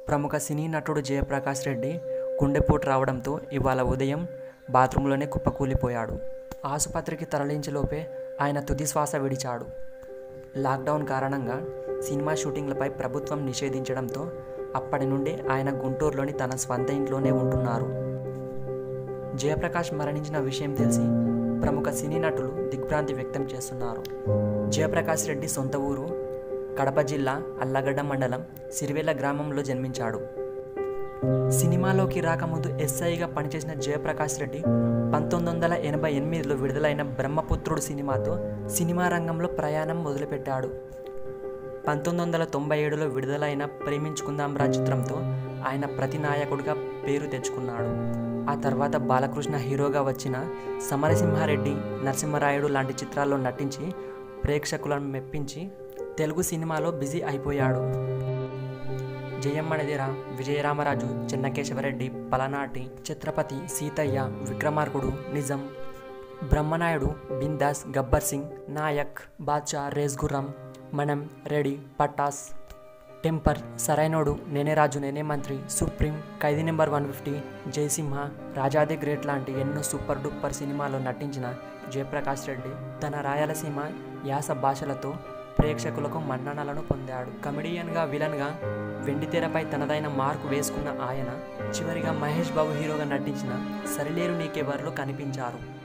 ప్రముఖ సినీ నటుడు జయప్రకాష్ రెడ్డి గుండెపోటు రావడంతో ఇవాళ ఉదయం బాత్రూంలోనే కుప్పకూలిపోయాడు ఆసుపత్రికి తరలించేలోపే ఆయన తుది శ్వాస విడిచాడు లాక్డౌన్ కారణంగా సినిమా షూటింగ్లపై ప్రభుత్వం నిషేధించడంతో అప్పటి నుండి ఆయన గుంటూరులోని తన స్వంత ఇంట్లోనే ఉంటున్నారు జయప్రకాష్ మరణించిన విషయం తెలిసి ప్రముఖ సినీ నటులు దిగ్భ్రాంతి వ్యక్తం చేస్తున్నారు జయప్రకాష్ రెడ్డి సొంత ఊరు కడప జిల్లా అల్లగడ్డ మండలం సిరివెల్ల గ్రామంలో జన్మించాడు సినిమాలోకి రాకముందు ఎస్ఐగా పనిచేసిన జయప్రకాష్ రెడ్డి పంతొమ్మిది వందల ఎనభై ఎనిమిదిలో విడుదలైన బ్రహ్మపుత్రుడు సినిమాతో సినిమా రంగంలో ప్రయాణం మొదలుపెట్టాడు పంతొమ్మిది వందల తొంభై ఏడులో విడుదలైన ప్రేమించుకుందాంరా చిత్రంతో ఆయన ప్రతినాయకుడిగా పేరు తెచ్చుకున్నాడు ఆ తర్వాత బాలకృష్ణ హీరోగా వచ్చిన సమరసింహారెడ్డి నరసింహరాయుడు లాంటి చిత్రాల్లో నటించి ప్రేక్షకులను మెప్పించి తెలుగు సినిమాలో బిజీ అయిపోయాడు జయమ్మణదిర విజయరామరాజు చెన్నకేశవరెడ్డి పలనాటి ఛత్రపతి సీతయ్య విక్రమార్కుడు నిజం బ్రహ్మనాయుడు బిందాస్ గబ్బర్ సింగ్ నాయక్ బాద్షా రేస్గుర్రం మనం రెడీ పటాస్ టెంపర్ సరైనోడు నేనే Raju Nene Mantri Supreme Khaidi number one fifty Jayasimha Raja the great లాంటి ఎన్నో సూపర్ డూపర్ సినిమాలో నటించిన జయప్రకాష్ రెడ్డి తన రాయలసీమ యాస భాషలతో ప్రేక్షకులకు మన్ననలను పొందాడు కమెడియన్గా విలన్గా వెండితెరపై తనదైన మార్కు వేసుకున్న ఆయన చివరిగా మహేష్ బాబు హీరోగా నటించిన సరిలేరు నీకెవరిలో కనిపించారు